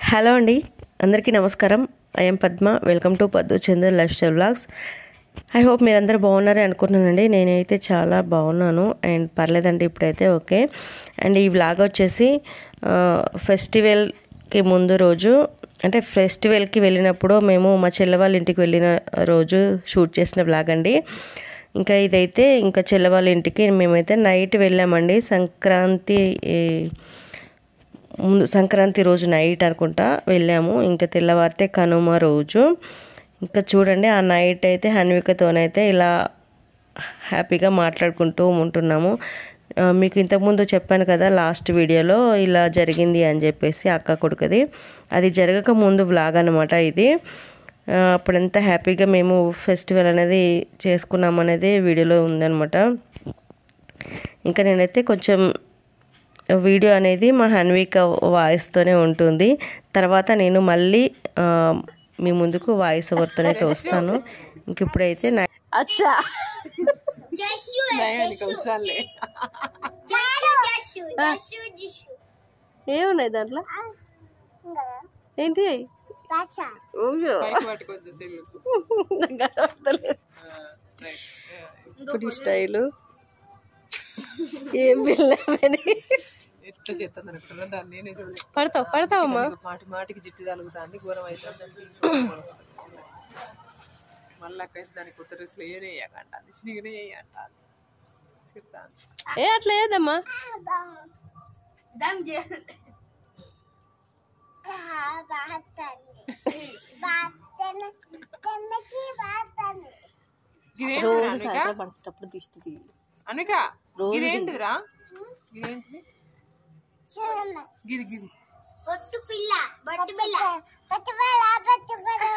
Hello అండి అందరికీ నమస్కారం I'm Padma welcome to Paddu Chandar lifestyle vlogs I hope మీరందరూ బాగున్నారని అనుకుంటున్నానండి నేనైతే చాలా బాగున్నాను అండ్ పర్లేదండి ఇప్పుడైతే ఓకే అండ్ ఈ వ్లాగ్ వచ్చేసి ఆ, ఫెస్టివల్కి ముందు రోజు అంటే ఫెస్టివల్కి వెళ్ళినప్పుడు మేము మా చెల్లె వాళ్ళ ఇంటికి వెళ్ళిన రోజు షూట్ చేసిన వ్లాగ్ అండి ఇంకా ఇదైతే ఇంకా చెల్లె వాళ్ళ ఇంటికి మేమైతే నైట్ వెళ్ళామండి సంక్రాంతి ఈ, ముందు సంక్రాంతి రోజు నైట్ అనుకుంటా వెళ్ళాము ఇంకా తెల్లవారితే కనుమ రోజు ఇంకా చూడండి ఆ నైట్ అయితే హన్వికతోనైతే ఇలా హ్యాపీగా మాట్లాడుకుంటూ ఉంటున్నాము ఆ, మీకు ఇంతకుముందు చెప్పాను కదా లాస్ట్ వీడియోలో ఇలా జరిగింది అని చెప్పేసి అక్క కొడుకుది అది జరగక ముందు వ్లాగ్ అనమాట ఇది ఆ, అప్పుడు ఎంత హ్యాపీగా మేము ఫెస్టివల్ అనేది చేసుకున్నాం అనేది వీడియోలో ఉందన్నమాట ఇంకా నేనైతే కొంచెం వీడియో అనేది మా హన్విక వాయిస్తోనే ఉంటుంది తర్వాత నేను మళ్ళీ ఆ, మీ ముందుకు వాయిస్ ఓవర్తోనైతే వస్తాను ఇంక ఇప్పుడైతే నా అచ్చా జస్సు జస్సు జస్సు జస్సు జస్సు ఏమున్నాయి దాంట్లో ఏంటి పాచా ఓయ్యో. నాకు అర్థమవుతలేదు. ఇప్పుడు ఈ స్టైలు ఏం పిల్లమని ఎట్లా చేస్తుంది అనుకుంటున్నా దాన్ని నేనే చూడలేదు పడతావు పడతావమ్మా మాటి మాటికి జిట్టు తలుగుతాంది ఘోరం అవుతుంది మళ్ళీ అక్కడైతే దానికి కొత్త డ్రెస్సులు ఏనే వేయకంటాను చిన్నగానే వేయంటాను చెప్తాను ఏ అట్లా ఏదమ్మా దమ్ చే బాతని బాతని కన్నకి బాతని ఇదేంటి అనిక పడేటప్పుడు దిష్టి అనిక ఇదేంటిదిరా ఇదేంటిది చూడమ్మ గిది గిది బొట్టు పిల్ల బొట్టు పిల్ల బొట్టు పిల్ల బొట్టు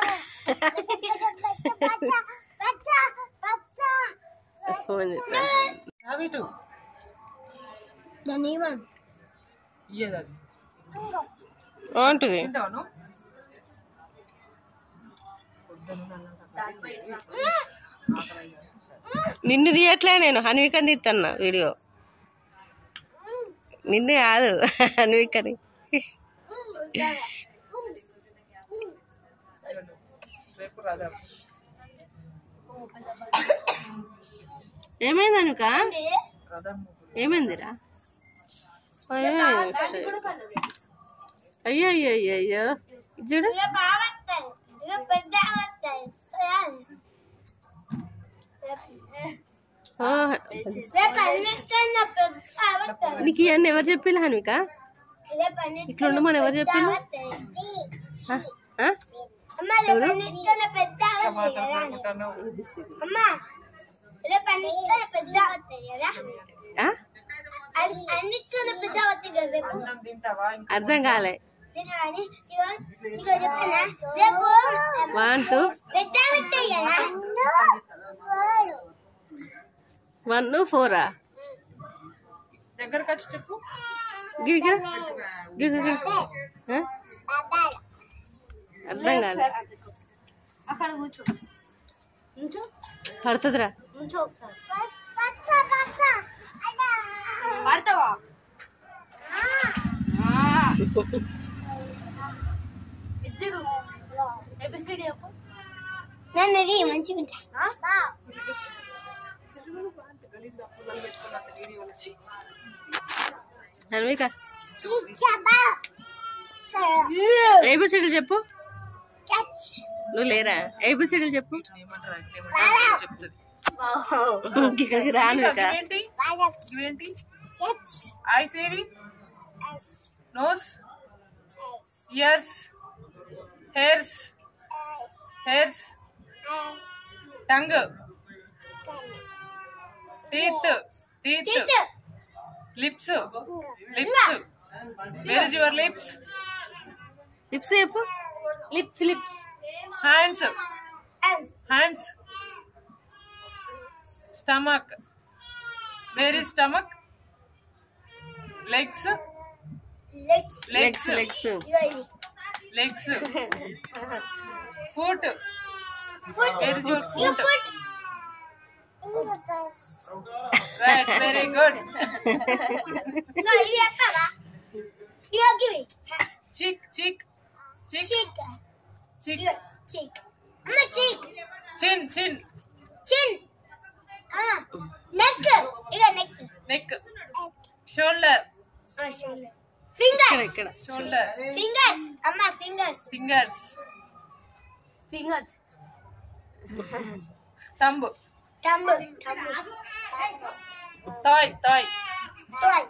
పిల్ల పచ్చ పచ్చ అవిటు దాని ఇవ్వం ఇయ్యదు అది బాగుంటుంది తింటాను నిన్ను తీయట్లే నేను హన్వికని తీస్తున్నా వీడియో నిన్ను కాదు హన్వికని రేపు రాదా ఏమైంది అనుక రాదా ఏమైందిరా అయ్యో అయ్యో అయ్యో అయ్యో ఇది చూడు ఇక బావస్తాయి ఇక పెద్ద వస్తాయి ఆ, రేపు అన్నిటికన్నా పెద్ద వస్తాయి నీకు ఇవన్నీ ఎవరు చెప్పిల్లు హన్విక రేపు అన్నిటికన్నా ఇట్లా ఉండమని ఎవరు చెప్పిండు వస్తాయి ఆ? ఆ? అమ్మ రేపు అన్నిటికన్నా పెద్ద వస్తాయి కదా అనుకుంటాను అమ్మ రేపు అన్నిటికన్నా పెద్ద వస్తాయి కదా ఆ? అన్ని- అన్నిటికన్నా పెద్ద వస్తాయి కదా రేపు అన్నం తింటావా ఇంకా అర్థం కాలే తినగాని ఇగో ఇగో చెప్పనా రేపు వన్ టూ పెద్ద వస్తాయి కదా వన్ ఫోరా దగ్గరకు వచ్చి చెప్పు గిరి గిరి గిరి గిరి ఆ? అర్థం కాలే అక్కడ కూర్చో కూర్చో పడుతుందిరా కూర్చో ఒకసారి పడతావా ఇద్దరు ఎపిసోడ్ చెప్పు నన్ను అది మంచిగా ఉంటా హన్విక ఏబిసిడీలు చెప్పు నువ్వు లేరా ఏబిసిడీలు చెప్పు ఏమంటారా ఏమంటారా చెప్తుంది ఇక్కడికి రాను ఇక ఇవేంటి ఇవేంటి ఐస్ ఏవి nose ears hairs hairs tongue teeth teeth lips lips where is your lips lips చెప్పు lips lips hands hands stomach where is stomach legs legs legs legs legs foot foot where is your Your foot foot. Right very good No, ఇవి చెప్పావా ఇగో గివి చిక్ చిక్ చీక్ చీక్ చీక్ ఇగో చీక్ అమ్మ చీక్ చిన్ chin chin ఆ neck ఇగో neck neck shoulder finger ఇక్కడ shoulder fingers అమ్మ fingers fingers fingers thumb thumb తాయ్ తాయ్ టాయ్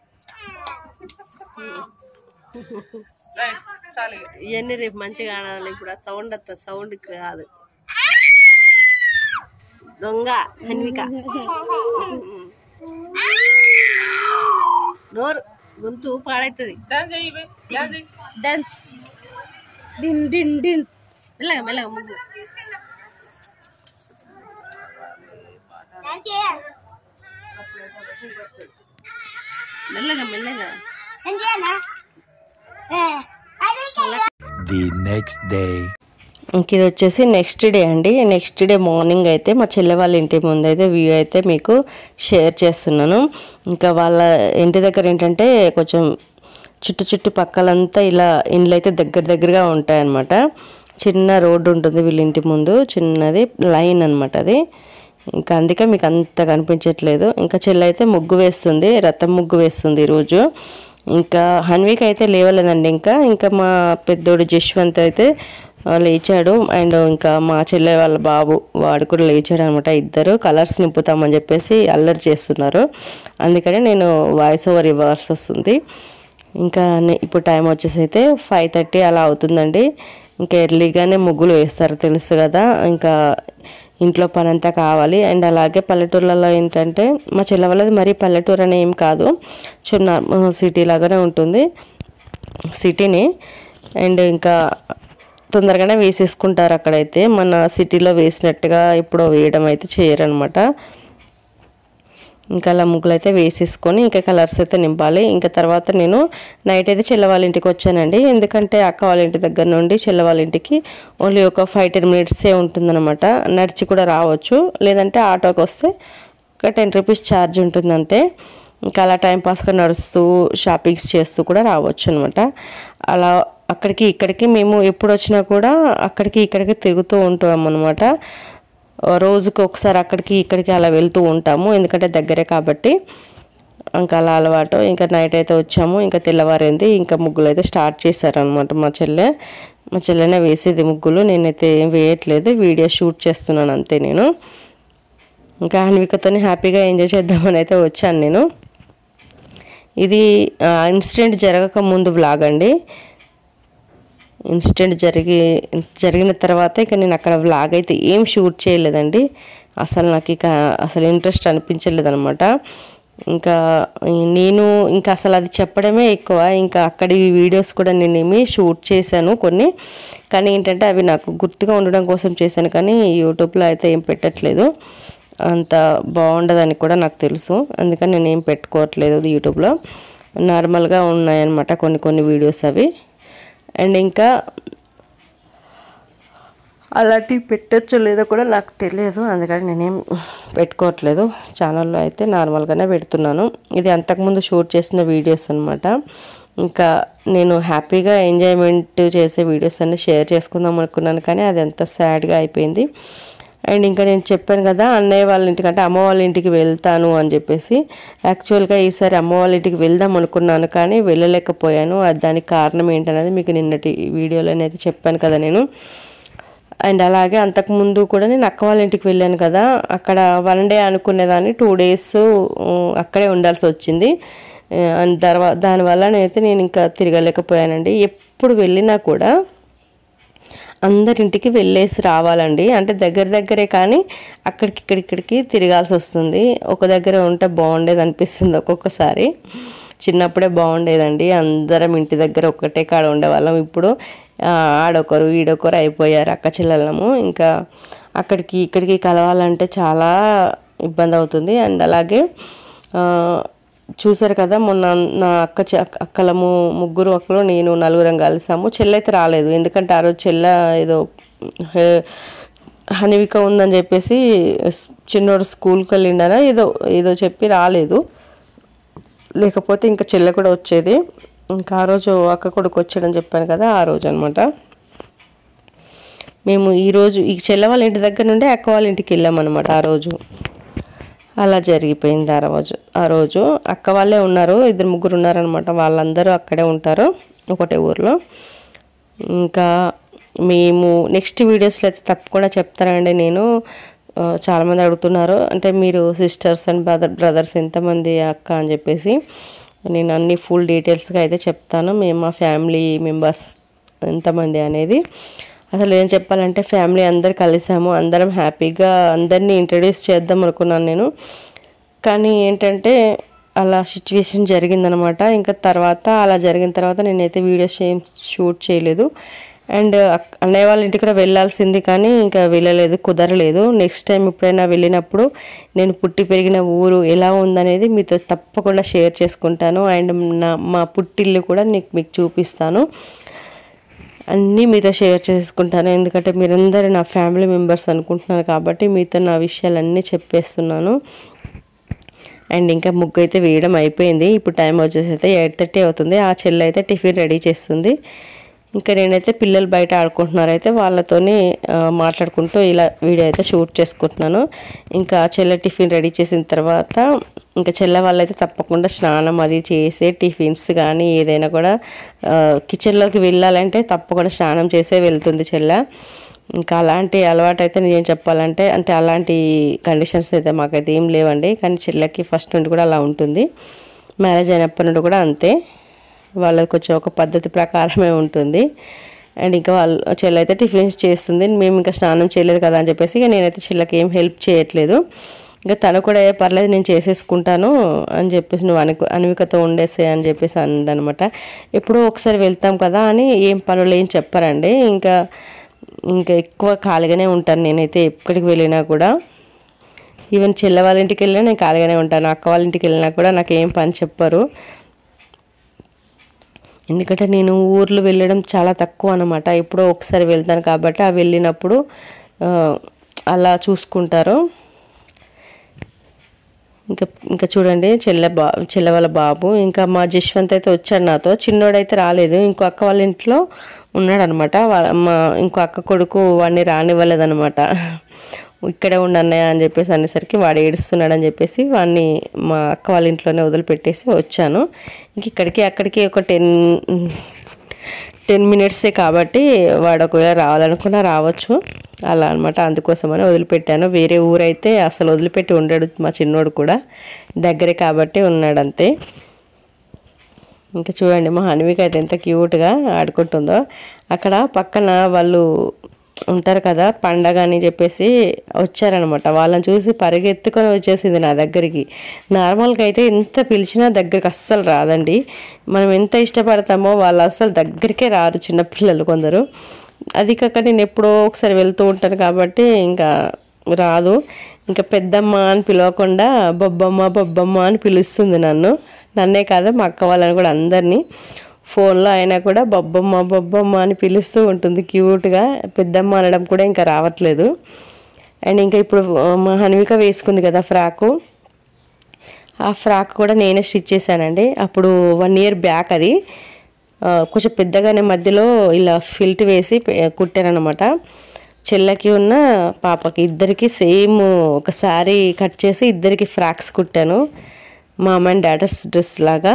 రైట్ చాలు ఇక. ఇవన్నీ రేపు మంచిగా ఆడాలి ఇప్పుడు ఆ సౌండ్ వస్తుంది సౌండ్ కాదు దొంగ హన్విక నోరు గొంతు పాడైతుంది డాన్స్ చెయ్యి బే, డాన్స్ చెయ్యి డాన్స్ డిన్ డిన్ డిన్ మెల్లగా మెల్లగా ముగ్గు నేను చేయ మెల్లగా మెల్లగా నేను చేయనా ఏ అది the next day. ఇంక ఇది వచ్చేసి నెక్స్ట్ డే అండి నెక్స్ట్ డే మార్నింగ్ అయితే మా చెల్లె వాళ్ళ ఇంటి ముందు అయితే వ్యూ అయితే మీకు షేర్ చేస్తున్నాను ఇంకా వాళ్ళ ఇంటి దగ్గర ఏంటంటే కొంచెం చుట్టు చుట్టు పక్కలంతా ఇలా ఇండ్లు అయితే దగ్గర దగ్గరగా ఉంటాయన్నమాట చిన్న రోడ్డు ఉంటుంది వీళ్ళ ఇంటి ముందు చిన్నది లైన్ అనమాట అది ఇంకా అందుకే మీకు అంత కనిపించట్లేదు ఇంకా చెల్లి అయితే ముగ్గు వేస్తుంది రథం ముగ్గు వేస్తుంది ఈరోజు ఇంకా హన్విక్ అయితే లేవలేదండి ఇంకా ఇంకా మా పెద్దోడు జశ్వంత్ అయితే ఆ, లేచాడు అండ్ ఇంకా మా చెల్లె వాళ్ళ బాబు వాడు కూడా లేచాడు అనమాట ఇద్దరు కలర్స్ నింపుతామని చెప్పేసి అల్లరి చేస్తున్నారు అందుకని నేను వాయిస్ ఓవర్ ఇవ్వాల్సి వస్తుంది ఇంకా నే- ఇప్పుడు టైం వచ్చేసి అయితే ఫైవ్ థర్టీ అలా అవుతుందండి ఇంకా ఎర్లీగానే ముగ్గులు వేస్తారు తెలుసు కదా ఇంకా ఇంట్లో పని అంతా కావాలి అండ్ అలాగే పల్లెటూర్లలో ఏంటంటే మా చెల్ల వాళ్ళది మరీ పల్లెటూరు అని ఏం కాదు చిన్న సిటీ లాగానే ఉంటుంది సిటీని అండ్ ఇంకా తొందరగానే వేసేసుకుంటారు అక్కడైతే మన సిటీలో వేసినట్టుగా ఇప్పుడు వేయడం అయితే చేయరనమాట ఇంకా అలా ముగ్గులు అయితే వేసేసుకొని ఇంకా కలర్స్ అయితే నింపాలి ఇంకా తర్వాత నేను నైట్ అయితే చెల్ల వాళ్ళ ఇంటికి వచ్చానండి ఎందుకంటే అక్క వాళ్ళ ఇంటి దగ్గర నుండి చెల్ల వాళ్ళ ఇంటికి ఓన్లీ ఒక ఫైవ్ టెన్ మినిట్సే ఉంటుందన్నమాట నడిచి కూడా రావచ్చు లేదంటే ఆటోకి వస్తే ఒక టెన్ రూపీస్ ఛార్జ్ ఉంటుంది అంతే ఇంకా అలా టైం పాస్గా నడుస్తూ షాపింగ్స్ చేస్తూ కూడా రావచ్చు అనమాట అలా అక్కడికి ఇక్కడికి మేము ఎప్పుడు వచ్చినా కూడా అక్కడికి ఇక్కడికి తిరుగుతూ ఉంటాం అనమాట రోజుకి ఒకసారి అక్కడికి ఇక్కడికి అలా వెళ్తూ ఉంటాము ఎందుకంటే దగ్గరే కాబట్టి ఇంకా అలా అలవాటు ఇంకా నైట్ అయితే వచ్చాము ఇంకా తెల్లవారింది ఇంకా ముగ్గులు అయితే స్టార్ట్ చేశారనమాట మా చెల్లె మా చెల్లెనే వేసేది ముగ్గులు నేనైతే ఏం వేయట్లేదు వీడియో షూట్ చేస్తున్నాను అంతే నేను ఇంకా అన్వికతోని హ్యాపీగా ఎంజాయ్ చేద్దామని అయితే వచ్చాను నేను ఇది ఇన్సిడెంట్ జరగక ముందు వ్లాగ్ అండి ఇన్సిడెంట్ జరిగి జరిగిన తర్వాత ఇక నేను అక్కడ వ్లాగ్ అయితే ఏం షూట్ చేయలేదండి అసలు నాకు ఇక అసలు ఇంట్రెస్ట్ అనిపించలేదు అనమాట ఇంకా నేను ఇంకా అసలు అది చెప్పడమే ఎక్కువ ఇంకా అక్కడి వీడియోస్ కూడా నేను ఏమి షూట్ చేశాను కొన్ని కానీ ఏంటంటే అవి నాకు గుర్తుగా ఉండడం కోసం చేశాను కానీ యూట్యూబ్లో అయితే ఏం పెట్టట్లేదు అంత బాగుండదని కూడా నాకు తెలుసు అందుకని నేను ఏం పెట్టుకోవట్లేదు యూట్యూబ్లో నార్మల్గా ఉన్నాయన్నమాట కొన్ని కొన్ని వీడియోస్ అవి అండ్ ఇంకా అలాంటివి పెట్టచ్చో లేదో కూడా నాకు తెలియదు అందుకని నేనేం పెట్టుకోవట్లేదు ఛానల్లో అయితే నార్మల్గానే పెడుతున్నాను ఇది అంతకుముందు షూట్ చేసిన వీడియోస్ అనమాట ఇంకా నేను హ్యాపీగా ఎంజాయ్మెంట్ చేసే వీడియోస్ అన్ని షేర్ చేసుకుందాం అనుకున్నాను కానీ అది ఎంత సాడ్గా అయిపోయింది అండ్ ఇంకా నేను చెప్పాను కదా అన్నయ్య వాళ్ళ ఇంటికి అంటే అమ్మ వాళ్ళ ఇంటికి వెళ్తాను అని చెప్పేసి యాక్చువల్గా ఈసారి అమ్మ వాళ్ళ ఇంటికి వెళ్దాం అనుకున్నాను కానీ వెళ్ళలేకపోయాను అది దానికి కారణం ఏంటనేది మీకు నిన్నటి వీడియోలోనైతే చెప్పాను కదా నేను అండ్ అలాగే అంతకుముందు కూడా నేను అక్క వాళ్ళ ఇంటికి వెళ్ళాను కదా అక్కడ వన్ డే అనుకునేదాన్ని టూ డేస్ అక్కడే ఉండాల్సి వచ్చింది ఆ, అండ్ తర్వాత దానివల్ల నేనైతే నేను ఇంకా తిరగలేకపోయానండి ఎప్పుడు వెళ్ళినా కూడా అందరింటికి వెళ్ళేసి రావాలండి అంటే దగ్గర దగ్గరే కానీ అక్కడికి ఇక్కడికి ఇక్కడికి తిరగాల్సి వస్తుంది ఒక దగ్గర ఉంటే బాగుండేది అనిపిస్తుంది ఒక్కొక్కసారి చిన్నప్పుడే బాగుండేదండి అందరం ఇంటి దగ్గర ఒక్కటే కాడ ఉండేవాళ్ళం ఇప్పుడు ఆ, ఆడొకరు ఈడొకరు అయిపోయారు అక్క చెల్లెళ్ళము ఇంకా అక్కడికి ఇక్కడికి కలవాలంటే చాలా ఇబ్బంది అవుతుంది అండ్ అలాగే ఆ, చూసారు కదా మొన్న నా అక్క చె- అక్క- అక్కలము ముగ్గురు అక్కలు నేను నలుగురం కలిసాము చెల్లైతే రాలేదు ఎందుకంటే ఆ రోజు చెల్ల ఏదో హే- హనివిక ఉందని చెప్పేసి స్- చిన్నోడు స్కూల్కి వెళ్ళిండనా ఏదో ఏదో చెప్పి రాలేదు లేకపోతే ఇంకా చెల్లె కూడా వచ్చేది ఇంకా ఆ రోజు అక్క కొడుకు వచ్చాడని చెప్పాను కదా ఆ రోజు అనమాట మేము ఈరోజు ఈ చెల్ల వాళ్ళ ఇంటి దగ్గర నుండి అక్క వాళ్ళ ఇంటికి వెళ్ళామన్నమాట ఆ రోజు అలా జరిగిపోయింది ఆ రోజు ఆ రోజు అక్క వాళ్ళే ఉన్నారు ఇద్దరు ముగ్గురు ఉన్నారనమాట వాళ్ళందరూ అక్కడే ఉంటారు ఒకటే ఊర్లో ఇంకా మేము నెక్స్ట్ వీడియోస్లో అయితే తప్పకుండా చెప్తానండి నేను ఆ, చాలామంది అడుగుతున్నారు అంటే మీరు సిస్టర్స్ అండ్ బ్రదర్ బ్రదర్స్ ఎంతమంది అక్క అని చెప్పేసి నేను అన్ని ఫుల్ డీటెయిల్స్గా అయితే చెప్తాను మేము మా ఫ్యామిలీ మెంబర్స్ ఎంతమంది అనేది అసలు ఏం చెప్పాలంటే ఫ్యామిలీ అందరు కలిసాము అందరం హ్యాపీగా అందరినీ ఇంట్రడ్యూస్ చేద్దాం అనుకున్నాను నేను కానీ ఏంటంటే అలా సిచ్యువేషన్ జరిగిందనమాట ఇంకా తర్వాత అలా జరిగిన తర్వాత నేనైతే వీడియోస్ ఏం షూట్ చేయలేదు అండ్ అక్- అన్నయ్య వాళ్ళ ఇంటికి కూడా వెళ్ళాల్సింది కానీ ఇంకా వెళ్ళలేదు కుదరలేదు నెక్స్ట్ టైం ఎప్పుడైనా వెళ్ళినప్పుడు నేను పుట్టి పెరిగిన ఊరు ఎలా ఉందనేది మీతో తప్పకుండా షేర్ చేసుకుంటాను అండ్ నా మా పుట్టిల్లు కూడా నీకు మీకు చూపిస్తాను అన్నీ మీతో షేర్ చేసుకుంటాను ఎందుకంటే మీరందరూ నా ఫ్యామిలీ మెంబర్స్ అనుకుంటున్నారు కాబట్టి మీతో నా విషయాలన్నీ చెప్పేస్తున్నాను అండ్ ఇంకా ముగ్గు అయితే వేయడం అయిపోయింది ఇప్పుడు టైం వచ్చేసి అయితే ఎయిట్ థర్టీ అవుతుంది ఆ చెల్లి అయితే టిఫిన్ రెడీ చేస్తుంది ఇంకా నేనైతే పిల్లలు బయట ఆడుకుంటున్నారు అయితే వాళ్ళతోని ఆ, మాట్లాడుకుంటూ ఇలా వీడియో అయితే షూట్ చేసుకుంటున్నాను ఇంకా చెల్లె టిఫిన్ రెడీ చేసిన తర్వాత ఇంకా చెల్లె వాళ్ళైతే తప్పకుండా స్నానం అది చేసే టిఫిన్స్ కానీ ఏదైనా కూడా ఆ, కిచెన్లోకి వెళ్ళాలంటే తప్పకుండా స్నానం చేసే వెళ్తుంది చెల్లె ఇంకా అలాంటి అలవాటు అయితే నేను చెప్పాలంటే అంటే అలాంటి కండిషన్స్ అయితే మాకైతే ఏం లేవండి కానీ చెల్లెకి ఫస్ట్ నుండి కూడా అలా ఉంటుంది మ్యారేజ్ అయినప్పటి నుండి కూడా అంతే వాళ్ళకి కొంచెం ఒక పద్ధతి ప్రకారమే ఉంటుంది అండ్ ఇంకా వాళ్ళు చెల్లి అయితే టిఫిన్స్ చేస్తుంది మేము ఇంకా స్నానం చేయలేదు కదా అని చెప్పేసి ఇక నేనైతే చెల్లెకి ఏం హెల్ప్ చేయట్లేదు ఇంకా తను కూడా "ఏ, పర్లేదు నేను చేసేసుకుంటాను అని చెప్పేసి నువ్వు అను అన్వికతో ఉండేసే అని చెప్పేసి అందనమాట ఎప్పుడో ఒకసారి వెళ్తాం కదా అని ఏం పనులు ఏం చెప్పారండి ఇంకా ఇంకా ఎక్కువ ఖాళీగానే ఉంటాను నేనైతే ఎక్కడికి వెళ్ళినా కూడా ఈవెన్ చెల్లె వాళ్ళ ఇంటికి వెళ్ళినా నేను ఖాళీగానే ఉంటాను అక్క వాళ్ళ ఇంటికి వెళ్ళినా కూడా నాకు ఏం పని చెప్పరు ఎందుకంటే నేను ఊర్లు వెళ్ళడం చాలా తక్కువ అనమాట ఎప్పుడో ఒకసారి వెళ్తాను కాబట్టి ఆ వెళ్ళినప్పుడు ఆ, అలా చూసుకుంటారు ఇంకా ఇంకా చూడండి చెల్లె బా చెల్లె వాళ్ళ బాబు ఇంకా మా జశ్వంత్ అయితే వచ్చాడు నాతో చిన్నోడైతే రాలేదు ఇంకో అక్క వాళ్ళ ఇంట్లో ఉన్నాడనమాట వాళ్ళ మా ఇంకో అక్క కొడుకు వాడిని రానివ్వలేదనమాట ఇక్కడే ఉండన్నయ్య అని చెప్పేసి అనేసరికి వాడు ఏడుస్తున్నాడు అని చెప్పేసి వాడిని మా అక్క వాళ్ళ ఇంట్లోనే వదిలిపెట్టేసి వచ్చాను ఇంక ఇక్కడికి అక్కడికి ఒక టెన్ టెన్ మినిట్సే కాబట్టి వాడు ఒకవేళ రావాలనుకున్నా రావచ్చు అలా అనమాట అందుకోసమని వదిలిపెట్టాను వేరే ఊరైతే అసలు వదిలిపెట్టి ఉండడు మా చిన్నోడు కూడా దగ్గరే కాబట్టి ఉన్నాడు అంతే ఇంకా చూడండి మా హన్విక అయితే ఎంత క్యూట్గా ఆడుకుంటుందో అక్కడ పక్కన వాళ్ళు ఉంటారు కదా పండగ అని చెప్పేసి వచ్చారనమాట వాళ్ళని చూసి పరిగెత్తుకొని వచ్చేసింది నా దగ్గరికి నార్మల్గా అయితే ఎంత పిలిచినా దగ్గరికి అస్సలు రాదండి మనం ఎంత ఇష్టపడతామో వాళ్ళు అస్సలు దగ్గరికే రారు చిన్నపిల్లలు కొందరు అది కాక నేను ఎప్పుడో ఒకసారి వెళ్తూ ఉంటాను కాబట్టి ఇంకా రాదు ఇంకా పెద్దమ్మ అని పిలవకుండా బొబ్బమ్మ బొబ్బమ్మ అని పిలుస్తుంది నన్ను నన్నే కాదు మా అక్క వాళ్ళని కూడా అందరినీ ఫోన్లో అయినా కూడా బొబ్బమ్మ బొబ్బమ్మ అని పిలుస్తూ ఉంటుంది క్యూట్గా పెద్దమ్మ అనడం కూడా ఇంకా రావట్లేదు అండ్ ఇంకా ఇప్పుడు ఆ, మా హన్విక వేసుకుంది కదా ఫ్రాకు ఆ ఫ్రాక్ కూడా నేనే స్టిచ్ చేశానండి అప్పుడు వన్ ఇయర్ బ్యాక్ అది ఆ, కొంచెం పెద్దగానే మధ్యలో ఇలా ఫిల్ట్ వేసి పె- కుట్టానమాట చెల్లెకి ఉన్న పాపకి ఇద్దరికి సేమ్ ఒక శారీ కట్ చేసి ఇద్దరికి ఫ్రాక్స్ కుట్టాను మా అమ్మ అండ్ డాటర్స్ డ్రెస్ లాగా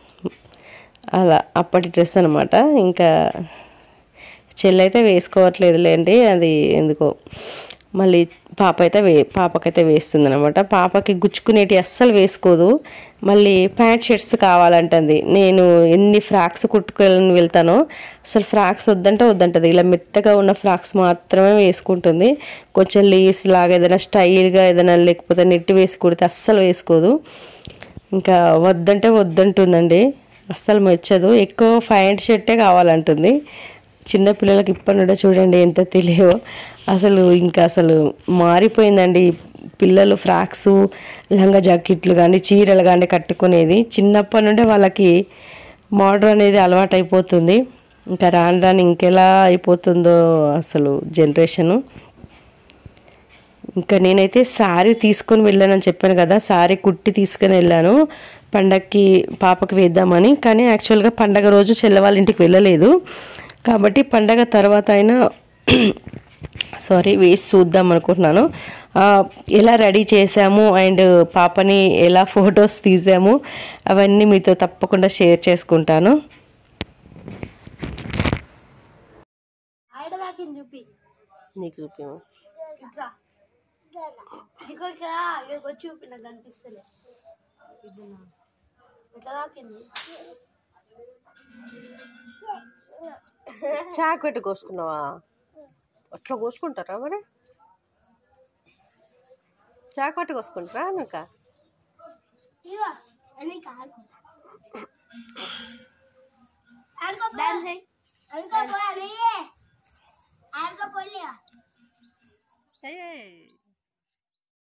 అలా అప్పటి డ్రెస్ అనమాట ఇంకా చెల్లైతే వేసుకోవట్లేదులేండి అది ఎందుకో మళ్ళీ పాప అయితే వే పాపకైతే వేస్తుంది అనమాట పాపకి గుచ్చుకునేటి అస్సలు వేసుకోదు మళ్ళీ ప్యాంట్ షర్ట్స్ కావాలంటుంది నేను ఎన్ని ఫ్రాక్స్ కుట్టుకొని వెళ్తానో అసలు ఫ్రాక్స్ వద్దంటే వద్దంటది ఇలా మెత్తగా ఉన్న ఫ్రాక్స్ మాత్రమే వేసుకుంటుంది కొంచెం లేస్ లాగా ఏదైనా స్టైల్గా ఏదైనా లేకపోతే నెట్ వేసి కుడితే అస్సలు వేసుకోదు ఇంకా వద్దంటే వద్దంటుందండి అస్సలు మెచ్చదు ఎక్కువ ప్యాంట్ షర్టే కావాలంటుంది చిన్న పిల్లలకి ఇప్పటి నుండే చూడండి ఎంత తెలియో అసలు ఇంకా అసలు మారిపోయిందండి పిల్లలు ఫ్రాక్స్ లంగా జాకెట్లు కానీ చీరలు కానీ కట్టుకునేది చిన్నప్పటి నుండే వాళ్ళకి మోడర్ అనేది అలవాటు అయిపోతుంది ఇంకా రాను రాను ఇంకెలా అయిపోతుందో అసలు జనరేషను ఇంకా నేనైతే శారీ తీసుకొని వెళ్ళానని చెప్పాను కదా శారీ కుట్టి తీసుకొని వెళ్ళాను పండగకి పాపకి వేద్దామని కానీ యాక్చువల్గా పండగ రోజు చెల్లె వాళ్ళ ఇంటికి వెళ్ళలేదు కాబట్టి పండగ తర్వాత అయినా సారీ వేసి చూద్దాం అనుకుంటున్నాను ఆ, ఎలా రెడీ చేసాము అండ్ పాపని ఎలా ఫొటోస్ తీసాము అవన్నీ మీతో తప్పకుండా షేర్ చేసుకుంటాను ఆడదాకింది చూపి నీకు చూపించు ఇట్లా ఇదిగో ఇక్కడ ఇక్కడికి వచ్చి చూపి నాకు కనిపిస్తలే ఇదినా. ఎట్లా దాకింది చాకు పెట్టి కోసుకున్నావా అట్లా కోసుకుంటారా మరి చాకు పెట్టి కోసుకుంటారా ఇంకా ఇదిగో అని ఆడుకుంటా ఆడుకో ఆడుకో పోయి ఆడుకో పోయి